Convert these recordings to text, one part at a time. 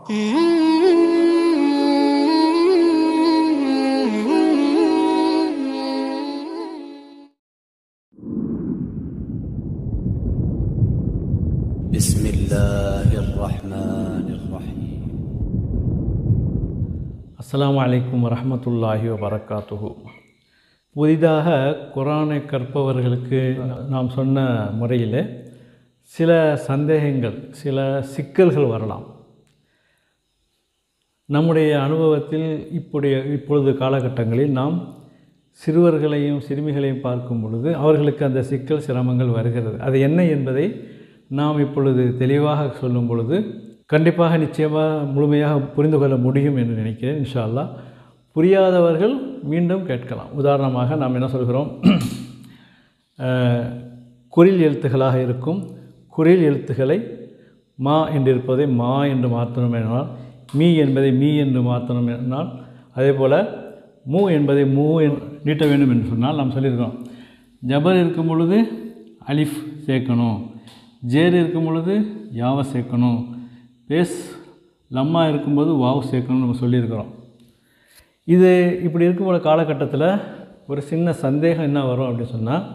بسم الله الرحمن الرحيم அஸ்ஸலாமு அலைக்கும் வரஹ்மத்துல்லாஹி வபரகாத்துஹு புதிதாக குரானை கற்பவர்களுக்கு நாம் சொன்ன முறையில் சில சந்தேகங்கள் சில சிக்கல்கள் வரலாம் நம்முடைய அனுபவத்தில் இப்படிய இப்பொழுது காலகட்டங்களில் நாம் சிறுவர்களையும் சிறுமிகளையும் பார்க்கும் பொழுது அவர்களுக்கு அந்த சிக்கல் சிரமங்கள் வருகிறது அது என்ன என்பதை நாம் இப்பொழுது தெளிவாக சொல்லும் பொழுது கண்டிப்பாக நிச்சயமாக முழுமையாக புரிந்து கொள்ள முடியும் என்று நினைக்கிறேன் இன்ஷா அல்லாஹ் புரியாதவர்கள் மீண்டும் கேட்கலாம் உதாரணமாக நாம் என்ன சொல்கிறோம் அஹ், குறில் எழுத்துக்களாக இருக்கும் குறில் எழுத்துக்களை மா என்று இருப்பதை மா என்று மாற்றணும் என்றால் மீ என்பதை மீ என்று மாற்றணும் என்றால் அதே போல் மூ என்பதை மூ என் நீட்ட வேண்டும் என்று சொன்னால் நாம் சொல்லியிருக்கோம் ஜபர் இருக்கும் பொழுது அலிஃப் சேர்க்கணும் ஜேர் இருக்கும் பொழுது யாவை சேர்க்கணும் பேஸ் லம்மா இருக்கும்போது வாவ் சேர்க்கணும்னு நம்ம சொல்லியிருக்கிறோம் இது இப்படி இருக்கும் காலகட்டத்தில் ஒரு சின்ன சந்தேகம் என்ன வரும் அப்படின்னு சொன்னால்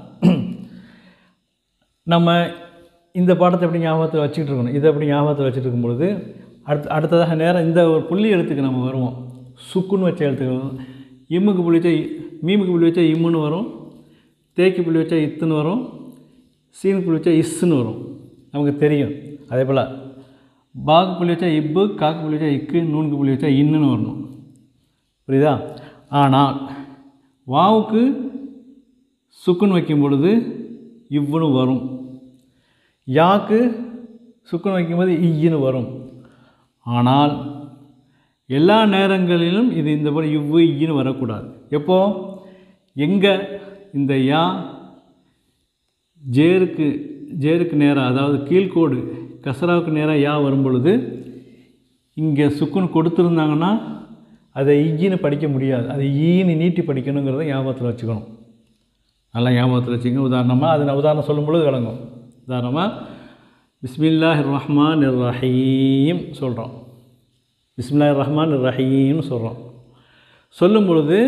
நம்ம இந்த பாடத்தை எப்படி ஞாபகத்தில் வச்சுக்கிட்டு இருக்கணும் இதை எப்படி ஞாபகத்தில் வச்சுட்டு இருக்கும் பொழுது அடுத்து அடுத்ததாக நேரம் இந்த ஒரு புள்ளி எழுத்துக்கு நம்ம வருவோம் சுக்குன்னு வச்ச எழுத்துக்கள் இம்முக்கு புள்ளி வச்சா இ- மீமுக்கு புள்ளி வச்சா இம்முன்னு வரும் தேய்க்கு புள்ளி வச்சா இத்துன்னு வரும் சீனுக்கு புள்ளி வச்சா இஸ்ஸுன்னு வரும் நமக்கு தெரியும் அதே போல் பாக்கு புள்ளி வச்சா இப்பு காக்கு புள்ளி வச்சா இக்கு நூனுக்கு புள்ளி வச்சா இன்னுன்னு வரணும் புரியுதா ஆனால் வாவுக்கு சுக்குன்னு வைக்கும் பொழுது இவ்வுன்னு வரும் யாக்கு சுக்குன்னு வைக்கும்போது ஈன்னு வரும் ஆனால் எல்லா நேரங்களிலும் இது இந்த போல் இவ்வு ஈன்னு வரக்கூடாது எப்போ எங்கே இந்த யா ஜேருக்கு ஜேருக்கு நேராக அதாவது கீழ்கோடு கசராவுக்கு நேராக யா வரும் பொழுது இங்கே சுக்குன்னு கொடுத்துருந்தாங்கன்னா அதை ஈன்னு படிக்க முடியாது அதை ஈன்னு நீட்டி படிக்கணுங்கிறத ஞாபகத்தில் வச்சுக்கணும் நல்லா ஞாபகத்தில் வச்சுங்க உதாரணமாக அது நான் உதாரணம் சொல்லும் பொழுது விளங்கும் உதாரணமாக பிஸ்மில்லாஹ் ரஹ்மான் ரஹீம் சொல்கிறோம் பிஸ்மில்லாஹ் ரஹ்மான் ரஹீம்னு சொல்கிறோம் சொல்லும் பொழுது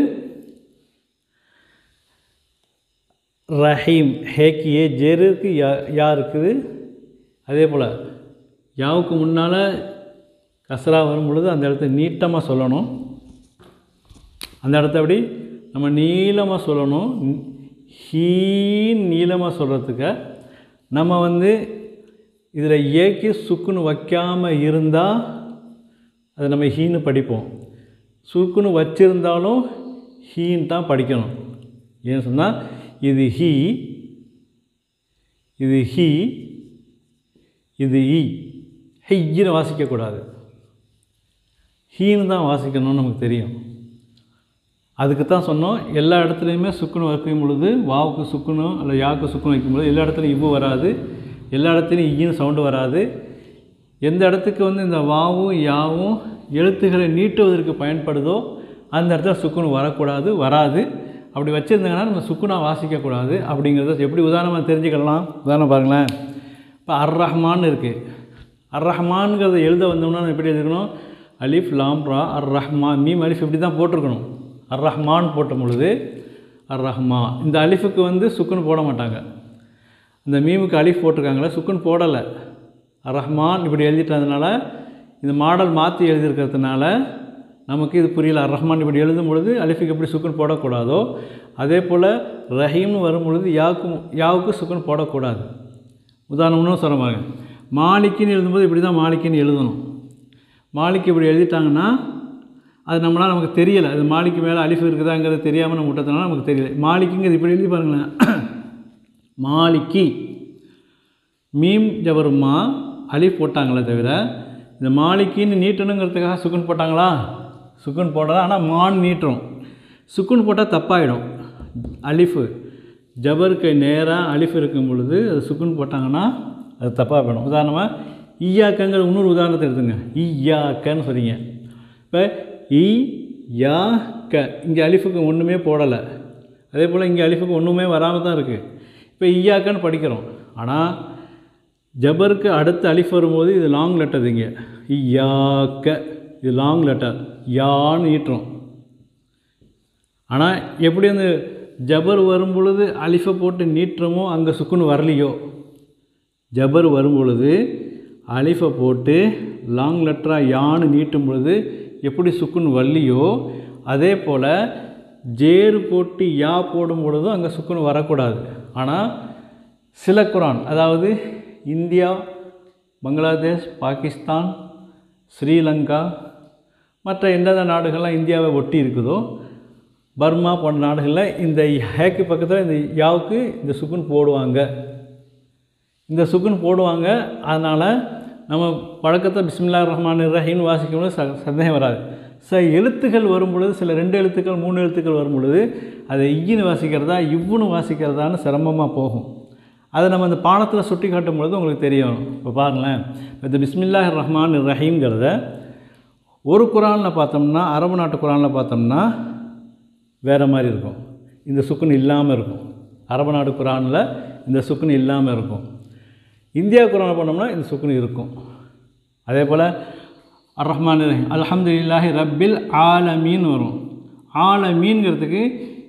ரஹீம் ஹேக்கு ஏ ஜெருக்கு யா யா இருக்குது அதே போல் யாவுக்கு முன்னால் கசரா வரும் பொழுது அந்த இடத்த நீட்டமாக சொல்லணும் அந்த இடத்த அப்படி நம்ம நீளமாக சொல்லணும் ஹீன் நீளமாக சொல்கிறதுக்கு நம்ம வந்து இதில் ஏக்கு சுக்குன்னு வைக்காமல் இருந்தால் அதை நம்ம ஹீன்னு படிப்போம் சுக்குன்னு வச்சிருந்தாலும் ஹீன் தான் படிக்கணும் ஏன்னு சொன்னால் இது ஹீ இது ஹீ இது ஈ ஹெய்யின்னு வாசிக்கக்கூடாது ஹீன்னு தான் வாசிக்கணும்னு நமக்கு தெரியும் அதுக்கு தான் சொன்னோம் எல்லா இடத்துலையுமே சுக்குன்னு வைக்கும் பொழுது வாவுக்கு சுக்குணும் அல்ல யாவுக்கு சுக்குன்னு வைக்கும் பொழுது எல்லா இடத்துலையும் இவ்வு வராது எல்லா இடத்துலையும் ஈன்னு சவுண்டு வராது எந்த இடத்துக்கு வந்து இந்த வாவும் யாவும் எழுத்துக்களை நீட்டுவதற்கு பயன்படுதோ அந்த இடத்துல சுக்குன்னு வரக்கூடாது வராது அப்படி வச்சுருந்தாங்கன்னா நம்ம சுக்குனா வாசிக்கக்கூடாது அப்படிங்கிறத எப்படி உதாரணமாக தெரிஞ்சுக்கலாம் உதாரணம் பாருங்களேன் இப்போ அர் ரஹ்மான் இருக்குது அர் ரஹ்மான்ங்கிறத எழுத வந்தோம்னா நம்ம எப்படி எழுதிக்கணும் அலிஃப் லாம் ரா அர் ரஹ்மான் மீம் அலிஃப் இப்படி தான் போட்டிருக்கணும் அர் ரஹ்மான் போட்ட பொழுது அர் ரஹ்மா இந்த அலிஃபுக்கு வந்து சுக்குன்னு போட மாட்டாங்க இந்த மீமுக்கு அலிஃப் போட்டிருக்காங்களே சுக்குன்னு போடலை அர் ரஹ்மான் இப்படி எழுதிட்டதுனால இந்த மாடல் மாற்றி எழுதியிருக்கிறதுனால நமக்கு இது புரியல அர் ரஹ்மான் இப்படி எழுதும் பொழுது அலிஃபுக்கு எப்படி சுக்குன்னு போடக்கூடாதோ அதே போல் ரஹீம்னு வரும் பொழுது யாவுக்கு யாவுக்கு சுக்குன்னு போடக்கூடாது உதாரணம்னு சொல்ல பாருங்க மாலிக்குன்னு எழுதும்போது இப்படி தான் மாலிக்குன்னு எழுதணும் மாலிக்கு இப்படி எழுதிட்டாங்கன்னா அது நம்மளால் நமக்கு தெரியலை அது மாலிக்கு மேலே அலிஃப் இருக்குதாங்கிறது தெரியாமல் நம்ம விட்டதுனால நமக்கு தெரியல மாலிக்குங்கிறது இப்படி எழுதி பாருங்களேன் மாலிக்கி மீம் ஜபருமா அலிஃப் போட்டாங்களே தவிர இந்த மாலிக்கின்னு நீட்டணுங்கிறதுக்காக சுக்குன் போட்டாங்களா சுக்குன் போடலாம் ஆனால் மான் நீட்டுறோம் சுக்குன் போட்டால் தப்பாயிடும் அலிஃபு ஜபருக்கு நேராக அலிஃப் இருக்கும் பொழுது அது சுக்குன் போட்டாங்கன்னா அது தப்பாக போயிடும் உதாரணமாக ஈயாக்கங்கிற இன்னொரு உதாரணத்தை எடுத்துங்க ஈயாக்கன்னு சொல்றீங்க இப்போ இ யா க இங்கே அலிஃபுக்கு ஒன்றுமே போடலை அதே போல் இங்கே அலிஃபுக்கு ஒன்றுமே வராமல் தான் இருக்குது இப்போ ஈயாக்கன்னு படிக்கிறோம் ஆனால் ஜபருக்கு அடுத்து அலிஃப் வரும்போது இது லாங் லெட்டர் இங்கே யாக்க இது லாங் லெட்டர் யான்னு ஈட்டுறோம் ஆனால் எப்படி அந்த ஜபர் வரும் பொழுது அலிஃபை போட்டு நீட்டுறோமோ அங்கே சுக்குன் வரலையோ ஜபர் வரும் பொழுது அலிஃபை போட்டு லாங் லெட்டராக யான்னு நீட்டும் பொழுது எப்படி சுக்குன் வரலையோ அதே போல் ஜேரு போட்டு யா போடும் பொழுதும் அங்கே சுக்குன் வரக்கூடாது ஆனால் சில குரான் அதாவது இந்தியா பங்களாதேஷ் பாகிஸ்தான் ஸ்ரீலங்கா மற்ற எந்தெந்த நாடுகள்லாம் இந்தியாவை ஒட்டி இருக்குதோ பர்மா போன்ற நாடுகளில் இந்த ஹேக்கு பக்கத்தில் இந்த யாவுக்கு இந்த சுக்குன் போடுவாங்க இந்த சுக்குன் போடுவாங்க அதனால் நம்ம பழக்கத்தை பிஸ்மில்லா ரஹ்மான் ரஹீன் வாசிக்கும்போது ச சந்தேகம் வராது ச எழுத்துக்கள் வரும் பொழுது சில ரெண்டு எழுத்துக்கள் மூணு எழுத்துக்கள் வரும் பொழுது அதை இய்யின்னு வாசிக்கிறதா இவ்வுன்னு வாசிக்கிறதான்னு சிரமமாக போகும் அதை நம்ம அந்த பாடத்தில் சுட்டி காட்டும் பொழுது உங்களுக்கு தெரியும் இப்போ பாருங்களேன் இந்த பிஸ்மில்லா ரஹ்மான் ரஹீம்ங்கிறத ஒரு குரானில் பார்த்தோம்னா அரபு நாட்டு குரானில் பார்த்தோம்னா வேறு மாதிரி இருக்கும் இந்த சுக்குன் இல்லாமல் இருக்கும் அரபு நாடு குரானில் இந்த சுக்குன் இல்லாமல் இருக்கும் இந்தியா குரானை பண்ணோம்னா இந்த சுக்குன் இருக்கும் அதே போல் அர் ரஹ்மான் ரஹீம் அல்ஹம்துலில்லாஹி ரப்பில் ஆலமீன் வரும் ஆலமீன்கிறதுக்கு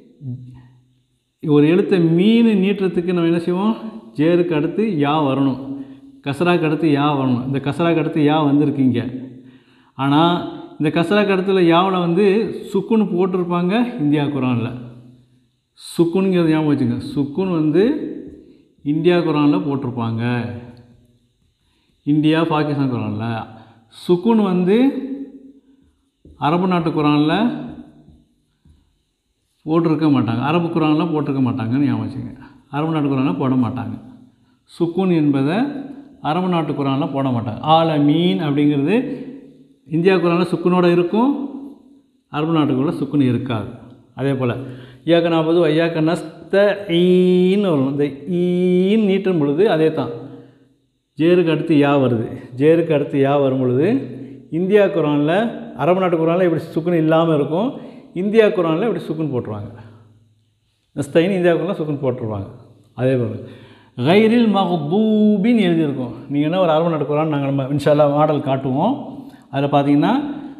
ஒரு எழுத்தை மீன் நீட்டுறதுக்கு நம்ம என்ன செய்வோம் ஜேருக்கு அடுத்து யா வரணும் கசராக்கு அடுத்து யா வரணும் இந்த கசராக்கு அடுத்து யா வந்திருக்கீங்க ஆனால் இந்த கசராக்கு அடுத்துல யாவில் வந்து சுக்குன்னு போட்டிருப்பாங்க இந்தியா குரானில் சுக்குனுங்கிறது ஞாபகம் வச்சுங்க சுக்குன் வந்து இந்தியா குரானில் போட்டிருப்பாங்க இந்தியா பாகிஸ்தான் குரானில் சுக்குன் வந்து அரபு நாட்டு குரானில் போட்டிருக்க மாட்டாங்க அரபு குரானில் போட்டிருக்க மாட்டாங்கன்னு ஞாபகம் வச்சுங்க அரபு நாட்டு குரானில் போட மாட்டாங்க சுக்குன் என்பதை அரபு நாட்டு குரானில் போட மாட்டாங்க ஆல மீன் அப்படிங்கிறது இந்தியா குரானில் சுக்குனோட இருக்கும் அரபு நாட்டுக்குள்ள சுக்குன் இருக்காது அதே போல் ஐயாக்க நாற்பது ஐயாக்க நஸ்த ஈன்னு வரும் இந்த ஈன்னு நீட்டும் பொழுது அதே தான் ஜேருக்கு அடுத்து யா வருது ஜேருக்கு அடுத்து யா வரும் பொழுது இந்தியா குரானில் அரபு நாட்டு குரானில் இப்படி சுக்குன் இல்லாமல் இருக்கும் இந்தியா குரானில் இப்படி சுக்குன் போட்டுருவாங்க நஸ்தைன் இந்தியா குரானில் சுக்குன் போட்டுருவாங்க அதே போல் கைரில் மஹ்தூபின்னு எழுதியிருக்கோம் நீங்கள் என்ன ஒரு அரபு நாட்டு குரான் நாங்கள் நம்ம இன்ஷால்லா மாடல் காட்டுவோம் அதில் பார்த்தீங்கன்னா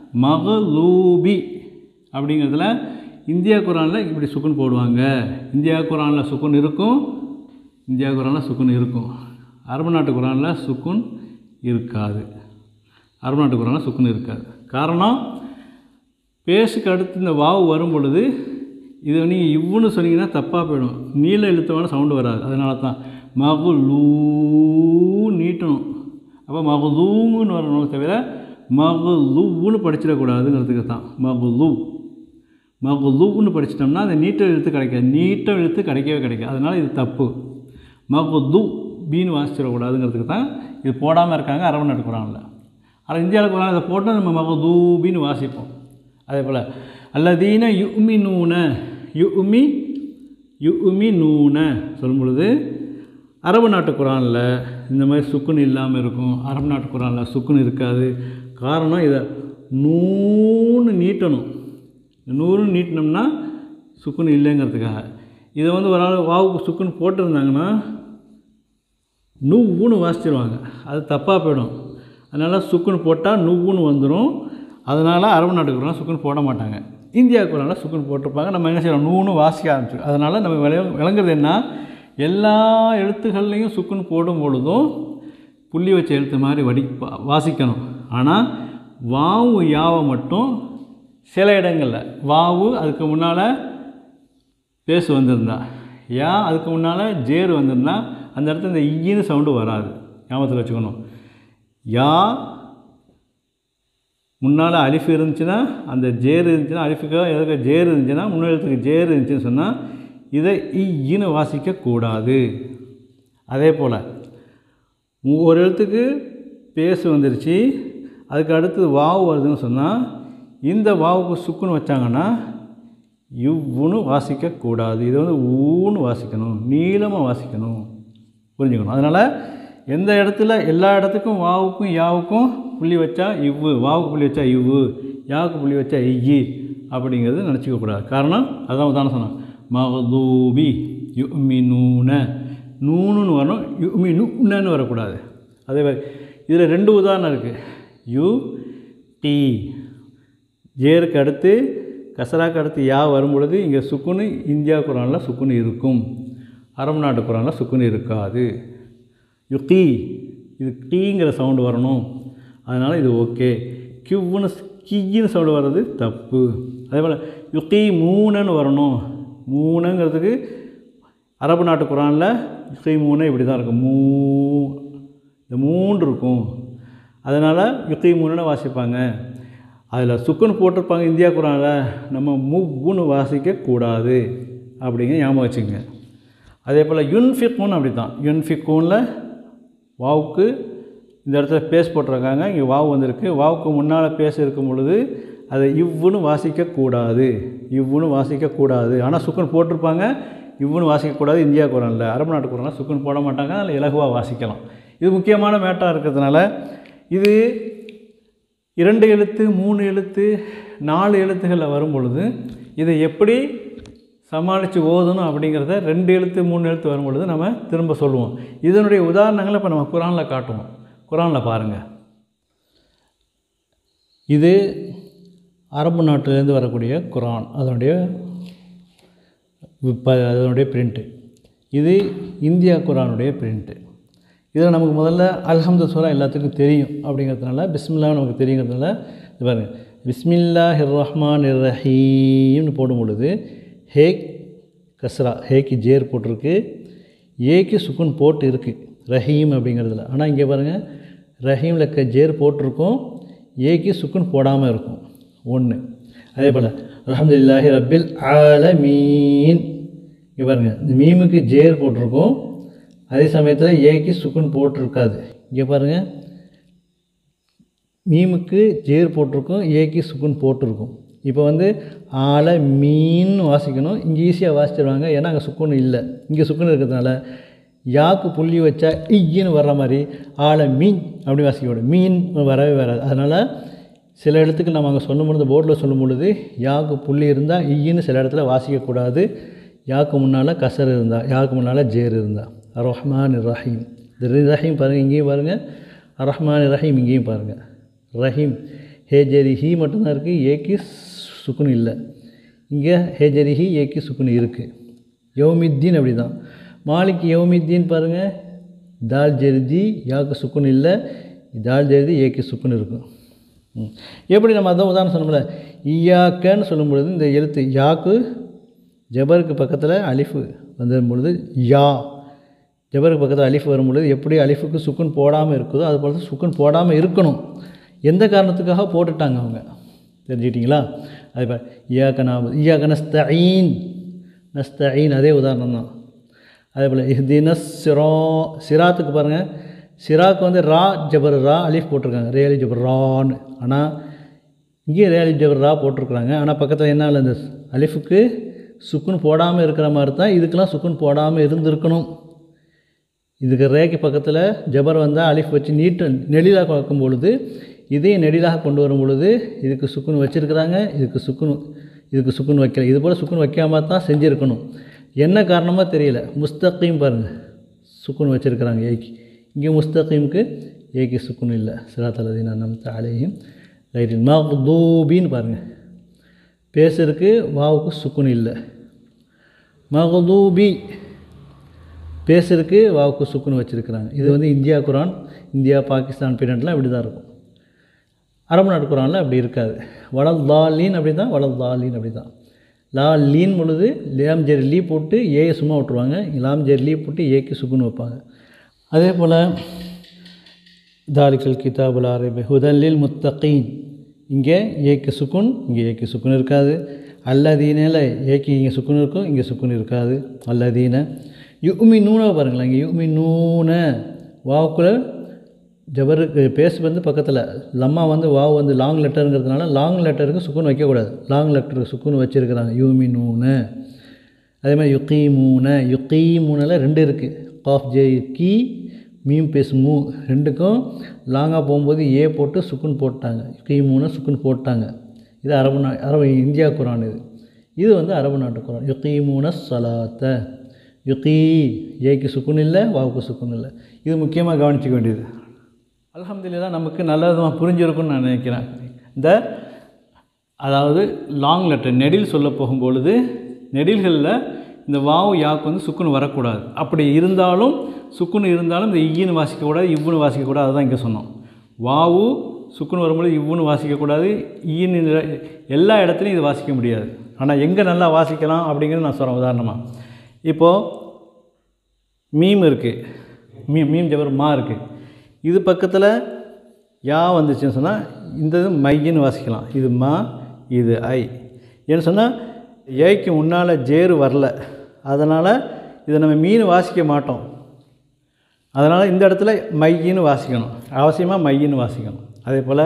மகளூபி அப்படிங்கிறதுல இந்தியா குரானில் இப்படி சுக்குன் போடுவாங்க இந்தியா குரானில் சுக்குன் இருக்கும் இந்தியா குரானில் சுக்குன் இருக்கும் அரபு நாட்டு குரானில் சுக்குன் இருக்காது அரபு நாட்டு குரானில் சுக்குன் இருக்காது காரணம் பேசுக்கு அடுத்து இந்த வாவு வரும் பொழுது இது நீங்கள் இவ்வுன்னு சொன்னீங்கன்னா தப்பாக போயிடும் நீல எழுத்தமான சவுண்டு வராது அதனால தான் மகுலூ நீட்டணும் அப்போ மகுலூங்குன்னு வரணும் தவிர மகுலூன்னு படிச்சிடக்கூடாதுங்கிறதுக்கு தான் மகுலூ மகுலூன்னு படிச்சிட்டோம்னா அந்த நீட்ட எழுத்து கிடைக்காது நீட்ட எழுத்து கிடைக்கவே கிடைக்காது அதனால் இது தப்பு மகுலூ பீன்னு வாசிச்சிடக்கூடாதுங்கிறதுக்கு தான் இது போடாமல் இருக்காங்க அரபு நாட்டு குரானில் ஆனால் இந்தியாவில் குரான் இதை போட்டால் நம்ம மகுதூபின்னு வாசிப்போம் அதே போல் அல்லதீன யுமி நூன யுமி யுமி நூன சொல்லும் பொழுது அரபு நாட்டு குரானில் இந்த மாதிரி சுக்குன் இல்லாமல் இருக்கும் அரபு நாட்டு குரானில் சுக்குன் இருக்காது காரணம் இதை நூன்னு நீட்டணும் நூறு நீட்டினோம்னா சுக்குன் இல்லைங்கிறதுக்காக இதை வந்து ஒரு ஆள் வாவுக்கு சுக்குன் போட்டிருந்தாங்கன்னா நுவ்வுன்னு வாசிச்சிருவாங்க அது தப்பாக போயிடும் அதனால் சுக்குன் போட்டால் நுவ்வுன்னு வந்துடும் அதனால் அரபு நாட்டுக்குலாம் சுக்குன் போட மாட்டாங்க இந்தியாவுக்குலாம் சுக்குன் போட்டிருப்பாங்க நம்ம என்ன செய்யறோம் நூன்னு வாசிக்க ஆரம்பிச்சிடும் அதனால் நம்ம விளை விளங்குறது என்ன எல்லா எழுத்துக்கள்லையும் சுக்குன் போடும் பொழுதும் புள்ளி வச்ச எழுத்து மாதிரி வடி வா- வாசிக்கணும் ஆனால் வாவு யாவை மட்டும் சில இடங்களில் வாவு அதுக்கு முன்னால் பேசு வந்திருந்தா யா அதுக்கு முன்னால் ஜேரு வந்திருந்தா அந்த இடத்துல இந்த ஈன்னு சவுண்டு வராது ஞாபகத்தில் வச்சுக்கணும் யா முன்னால் அலிஃப் இருந்துச்சுன்னா அந்த ஜேர் இருந்துச்சுன்னா அலிஃபுக்கு எதுக்கு ஜேர் இருந்துச்சுன்னா முன்னெழுத்துக்கு ஜேர் இருந்துச்சுன்னு சொன்னால் இதை ஈன்னு வாசிக்கக்கூடாது அதே போல் ஒரு எழுத்துக்கு பேசு வந்துருச்சு அதுக்கு அடுத்து வாவு வருதுன்னு சொன்னால் இந்த வாவுக்கு சுக்குன்னு வச்சாங்கன்னா இவ்வுன்னு வாசிக்கக்கூடாது இது வந்து ஊன்னு வாசிக்கணும் நீளமாக வாசிக்கணும் புரிஞ்சுக்கணும் அதனால் எந்த இடத்துல எல்லா இடத்துக்கும் வாவுக்கும் யாவுக்கும் புள்ளி வச்சா இவ்வு வாவுக்கு புள்ளி வச்சா இவ்வு யாவுக்கு புள்ளி வச்சா இய்யி அப்படிங்கிறது நினச்சிக்க கூடாது காரணம் அதான் உதாரணம் சொன்னேன் மகதூபி யுமி நூன நூனுன்னு வரணும் யுமி நுன்னு வரக்கூடாது அதே மாதிரி இதில் ரெண்டு உதாரணம் இருக்குது யூ டி ஜேருக்கு அடுத்து கசராக்கு அடுத்து யா வரும் பொழுது இங்கே சுக்குனு இந்தியா குரானில் சுக்குனு இருக்கும் அரபு நாட்டு குரானில் சுக்குனு இருக்காது யுகி இது டீங்கிற சவுண்டு வரணும் அதனால் இது ஓகே கிவ்வுன்னு கின்னு சவுண்டு வர்றது தப்பு அதே போல் யுகி மூணுன்னு வரணும் மூணுங்கிறதுக்கு அரபு நாட்டு குரானில் யுகி மூணு இப்படி தான் இருக்கும் மூ இந்த மூன்று இருக்கும் அதனால் யுகி மூணுன்னு வாசிப்பாங்க அதில் சுக்குன்னு போட்டிருப்பாங்க இந்தியா குரானில் நம்ம மூன்னு வாசிக்கக்கூடாது அப்படிங்க ஞாபகம் வச்சுக்கோங்க அதே போல் யுன்ஃபிக்கூன் அப்படி தான் யுன்ஃபிக்கூனில் வாவுக்கு இந்த இடத்துல பேஸ் போட்டிருக்காங்க இங்கே வாவு வந்திருக்கு வாவுக்கு முன்னால் பேச இருக்கும் பொழுது அதை இவ்வுன்னு வாசிக்கக்கூடாது இவ்வுன்னு வாசிக்கக்கூடாது ஆனால் சுக்குன் போட்டிருப்பாங்க இவ்வுன்னு வாசிக்கக்கூடாது இந்தியா குரானில் அரபு நாட்டு குரானில் சுக்குன் போட மாட்டாங்க அதில் இலகுவாக வாசிக்கலாம் இது முக்கியமான மேட்டாக இருக்கிறதுனால இது இரண்டு எழுத்து மூணு எழுத்து நாலு எழுத்துகளில் வரும் பொழுது இதை எப்படி சமாளித்து ஓதணும் அப்படிங்கிறத ரெண்டு எழுத்து மூணு எழுத்து வரும் பொழுது நம்ம திரும்ப சொல்லுவோம் இதனுடைய உதாரணங்களை இப்போ நம்ம குரானில் காட்டுவோம் குரானில் பாருங்கள் இது அரபு நாட்டிலேருந்து வரக்கூடிய குரான் அதனுடைய இப்போ அதனுடைய பிரிண்ட்டு இது இந்தியா குரானுடைய பிரிண்ட்டு இதில் நமக்கு முதல்ல அல்ஹம்து சூரா எல்லாத்துக்கும் தெரியும் அப்படிங்கிறதுனால பிஸ்மில்லா நமக்கு தெரியுங்கிறதுனால இது பாருங்கள் பிஸ்மில்லா ஹிர் ரஹ்மான் இர் ரஹீம்னு போடும் பொழுது ஹேக் கஸ்ரா ஹேக்கு ஜேர் போட்டிருக்கு ஏக்கு சுக்குன் போட்டு இருக்குது ரஹீம் அப்படிங்கிறதுல ஆனால் இங்கே பாருங்கள் ரஹீமில் க ஜேர் போட்டிருக்கும் ஏக்கு சுக்குன் போடாமல் இருக்கும் ஒன்று அதே போல் அல்ஹம்துலில்லாஹி ரப்பில் ஆலமீன் இங்கே பாருங்கள் இந்த மீமுக்கு ஜேர் போட்டிருக்கோம் அதே சமயத்தில் ஏக்கு சுக்குன் போட்டிருக்காது இங்கே பாருங்கள் மீமுக்கு ஜேர் போட்டிருக்கும் ஏக்கு சுக்குன் போட்டிருக்கும் இப்போ வந்து ஆல மீன் வாசிக்கணும் இங்கே ஈஸியாக வாசிச்சிருவாங்க ஏன்னா அங்கே சுக்குன் இல்லை இங்கே சுக்குன் இருக்கிறதுனால யாக்கு புள்ளி வச்சா இய்யின்னு வர்ற மாதிரி ஆல மீன் அப்படி வாசிக்க மீன் வரவே வராது அதனால் சில இடத்துக்கு நம்ம அங்கே சொல்லும் பொழுது போர்டில் சொல்லும் பொழுது யாக்கு புள்ளி இருந்தால் ஈன்னு சில இடத்துல வாசிக்கக்கூடாது யாக்கு முன்னால் கசர் இருந்தால் யாக்கு முன்னால் ஜேர் இருந்தால் ரஹ்மான் ரஹீம் இந்த ரஹீம் பாருங்கள் இங்கேயும் பாருங்கள் ரஹ்மான் ரஹீம் இங்கேயும் பாருங்கள் ரஹீம் ஹேஜரி ஹி மட்டும்தான் இருக்குது ஏக்கு சுக்குன் இல்லை இங்கே ஹேஜரி ஹி ஏக்கு சுக்குன் இருக்குது யௌமித்தீன் அப்படி தான் மாலிக் யௌமித்தீன் பாருங்கள் தால் ஜெருதி யாக்கு சுக்குன் இல்லை தால் ஜெருதி ஏக்கு சுக்குன் இருக்கும் ம். எப்படி நம்ம அதான் உதாரணம் சொன்னோம்ல ஈயாக்கன்னு சொல்லும் பொழுது இந்த எழுத்து யாக்கு ஜபருக்கு பக்கத்தில் அலிஃபு வந்துடும் பொழுது யா ஜபருக்கு பக்கத்தில் அலிஃப் வரும் பொழுது எப்படி அலிஃபுக்கு சுக்குன் போடாமல் இருக்குதோ அது போல சுக்குன் போடாமல் இருக்கணும் எந்த காரணத்துக்காக போட்டுட்டாங்க அவங்க தெரிஞ்சுக்கிட்டீங்களா அது இப்போ ஈயாக்க நாபு ஈயாக்க நஸ்தீன் நஸ்தீன் அதே உதாரணம் தான் அதே போல் இஹ்தின சிரா சிராத்துக்கு பாருங்கள் சிராக்கு வந்து ரா ஜபர் ரா அலிஃப் போட்டிருக்காங்க ரேலி ஜபர் ரான்னு ஆனால் இங்கே ரேலி ஜபர் ரா போட்டிருக்குறாங்க ஆனால் பக்கத்தில் என்ன இல்லை இந்த அலிஃபுக்கு சுக்குன் போடாமல் இருக்கிற மாதிரி தான் இதுக்கெல்லாம் சுக்குன் போடாமல் இருந்திருக்கணும் இதுக்கு ரேக்கு பக்கத்தில் ஜபர் வந்தால் அலிஃப் வச்சு நீட்டு நெடிலாக பார்க்கும் பொழுது இதையும் நெடிலாக கொண்டு வரும் பொழுது இதுக்கு சுக்குன் வச்சுருக்கிறாங்க இதுக்கு சுக்குன் இதுக்கு சுக்குன் வைக்கல இது போல் சுக்குன் வைக்காம தான் செஞ்சுருக்கணும் என்ன காரணமாக தெரியல முஸ்தகீம் பாருங்கள் சுக்குன் வச்சுருக்கிறாங்க ஏக்கி இங்கே முஸ்தகீமுக்கு ஏக்கி சுக்குன் இல்லை சிராத்தலதீன் அண்ணம் தாலேயும் லைட்டின் மஹ்தூபின்னு பாருங்கள் பேசுறதுக்கு வாவுக்கு சுக்குன் இல்லை மஹ்தூபி பேசுறதுக்கு வாவுக்கு சுக்குன் வச்சுருக்கிறாங்க இது வந்து இந்தியா குரான் இந்தியா பாகிஸ்தான் பீரியட்லாம் இப்படி தான் இருக்கும் அரபு நாட்டு குரானில் அப்படி இருக்காது வளல் தாலீன் அப்படி தான் வளல் தாலீன் அப்படி தான் லா லீன் பொழுது லேம் ஜெர் லீ போட்டு ஏயை சும்மா விட்ருவாங்க லாம் ஜெர் லீ போட்டு ஏக்கு சுக்குன்னு வைப்பாங்க அதே போல் தாலிக்கல் கிதாபுல் அரபி ஹுதல்லில் முத்தகீன் இங்கே ஏக்கு சுக்குன் இங்கே ஏக்கு சுக்குன் இருக்காது அல்லதீனில் ஏக்கு இங்கே சுக்குன் இருக்கும் இங்கே சுக்குன் இருக்காது அல்லதீன யுமி நூனை பாருங்களேன் இங்கே யுமி நூன வாவுக்குள்ள ஜபருக்கு பேஸ் வந்து பக்கத்தில் லம்மா வந்து வாவ் வந்து லாங் லெட்டருங்கிறதுனால லாங் லெட்டருக்கு சுக்குன் வைக்கக்கூடாது லாங் லெட்டருக்கு சுக்குன் வச்சுருக்கிறாங்க யூமி நூன அதே மாதிரி யுக்கீமூன யுக்கீமூனில் ரெண்டு இருக்குது காஃப் ஜே கீ மீம் பேஸ் மூ ரெண்டுக்கும் லாங்காக போகும்போது ஏ போட்டு சுக்குன் போட்டாங்க யுக்கீமூன சுக்குன் போட்டாங்க இது அரபு நா அரபு இந்தியா குரான் இது இது வந்து அரபு நாட்டு குரான் யுக்கீமூன சலாத்த யுக்கீ ஏக்கு சுக்குன் இல்லை வாவுக்கு சுக்குன் இல்லை இது முக்கியமாக கவனிச்சிக்க வேண்டியது அல்ஹம்துலில்லாஹ் நமக்கு நல்லதாக புரிஞ்சிருக்கும்னு நான் நினைக்கிறேன் இந்த அதாவது லாங் லெட்டர் நெடில் சொல்ல போகும்பொழுது நெடில்களில் இந்த வாவு யாக்கு வந்து சுக்குன்னு வரக்கூடாது அப்படி இருந்தாலும் சுக்குன்னு இருந்தாலும் இந்த ஈன்னு வாசிக்கக்கூடாது இவ்வுன்னு வாசிக்கக்கூடாது அதுதான் இங்கே சொன்னோம் வாவு சுக்குன்னு வரும்பொழுது இவ்வுன்னு வாசிக்கக்கூடாது ஈன்னு இந்த- எல்லா இடத்துலையும் இது வாசிக்க முடியாது ஆனால் எங்கே நல்லா வாசிக்கலாம் அப்படிங்கிறது நான் சொல்கிறேன் உதாரணமாக இப்போது மீம் இருக்குது மீ மீம் ஜபர் மா இருக்குது இது பக்கத்தில் யா வந்துச்சுன்னு சொன்னால் இந்த இது மையின்னு வாசிக்கலாம் இது மா இது ஐ ஏன்னு சொன்னால் ஏய்க்கு முன்னால் ஜேரு வரல அதனால் இதை நம்ம மீன் வாசிக்க மாட்டோம் அதனால் இந்த இடத்துல மையின்னு வாசிக்கணும் அவசியமாக மையின்னு வாசிக்கணும் அதே போல்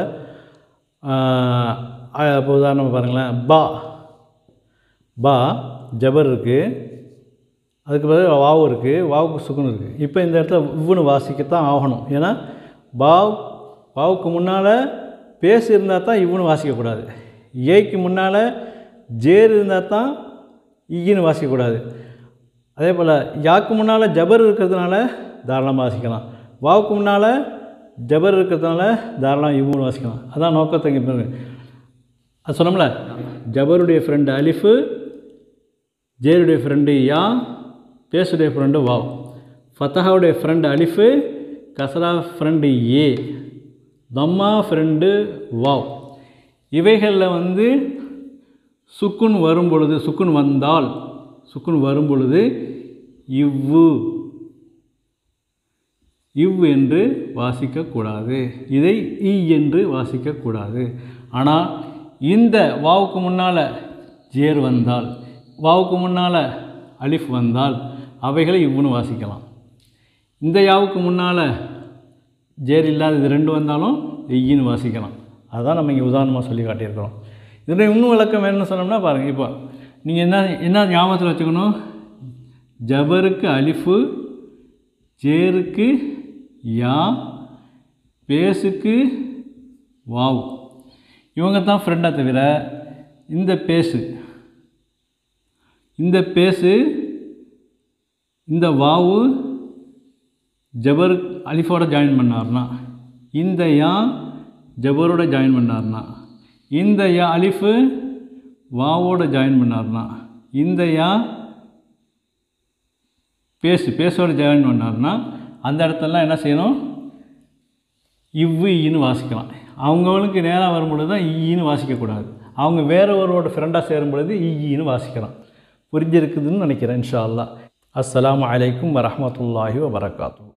இப்போ உதாரணம் பாருங்களேன் பா பா ஜபர் இருக்குது அதுக்கு பதில் வாவு இருக்குது வாவுக்கு சுக்குன் இருக்குது இப்போ இந்த இடத்துல இவ்வுன்னு வாசிக்கத்தான் ஆகணும் ஏன்னா பாவ் வாவுக்கு முன்னால் பேசு இருந்தால் தான் இவ்வுன்னு வாசிக்கக்கூடாது ஏய்க்கு முன்னால் ஜேர் இருந்தால் தான் ஈன்னு வாசிக்கக்கூடாது அதே போல் யாக்கு முன்னால் ஜபர் இருக்கிறதுனால தாராளமாக வாசிக்கலாம் வாவுக்கு முன்னால் ஜபர் இருக்கிறதுனால தாராளமாக இவ்வுன்னு வாசிக்கலாம் அதான் நோக்கத்தை இங்கே பாருங்க. அது சொன்னோம்ல ஜபருடைய ஃப்ரெண்டு அலிஃபு ஜேருடைய ஃப்ரெண்டு யா பேசுடைய ஃப்ரெண்டு வாவ் ஃபத்தஹாவுடைய ஃப்ரெண்டு அலிஃபு கசரா ஃப்ரெண்டு ஏ தம்மா ஃப்ரெண்டு வாவ் இவைகளில் வந்து சுக்குன் வரும் பொழுது சுக்குன் வந்தால் சுக்குன் வரும் பொழுது இவ்வு இவ் என்று வாசிக்கக்கூடாது இதை இ என்று வாசிக்கக்கூடாது ஆனால் இந்த வாவுக்கு முன்னால் ஜேர் வந்தால் வாவுக்கு முன்னால் அலிஃப் வந்தால் அவைகளை இவ்வுன்னு வாசிக்கலாம் இந்த யாவுக்கு முன்னால் ஜேர் இல்லாத இது ரெண்டு வந்தாலும் இய்யின்னு வாசிக்கலாம் அதான் நம்ம இங்கே உதாரணமாக சொல்லி காட்டியிருக்கிறோம் இதில் இன்னும் விளக்கம் வேணும்னு சொன்னோம்னா பாருங்கள் இப்போ நீங்கள் என்ன என்ன ஞாபகத்தில் வச்சுக்கணும் ஜபருக்கு அலிஃபு ஜேருக்கு யா பேசுக்கு வாவ் இவங்க தான் ஃப்ரெண்டாக தவிர இந்த பேசு இந்த பேசு இந்த வாவு ஜபர் அலிஃபோட ஜாயின் பண்ணார்னா இந்த யா ஜபரோட ஜாயின் பண்ணார்னா இந்த யா அலிஃபு வாவோட ஜாயின் பண்ணார்னா இந்த யா பேசு பேசோட ஜாயின் பண்ணார்னா அந்த இடத்துலலாம் என்ன செய்யணும் இவ்வு ஈன்னு வாசிக்கலாம் அவங்களுக்கு நேராக வரும்பொழுது தான் ஈன்னு வாசிக்கக்கூடாது அவங்க வேற ஒருவரோட ஃப்ரெண்டாக சேரும் பொழுது ஈன்னு வாசிக்கலாம் புரிஞ்சிருக்குதுன்னு நினைக்கிறேன் இன்ஷா அல்லாஹ் அஸ்ஸலாமு அலைக்கும் வரஹ்மத்துல்லாஹி வபரகாத்து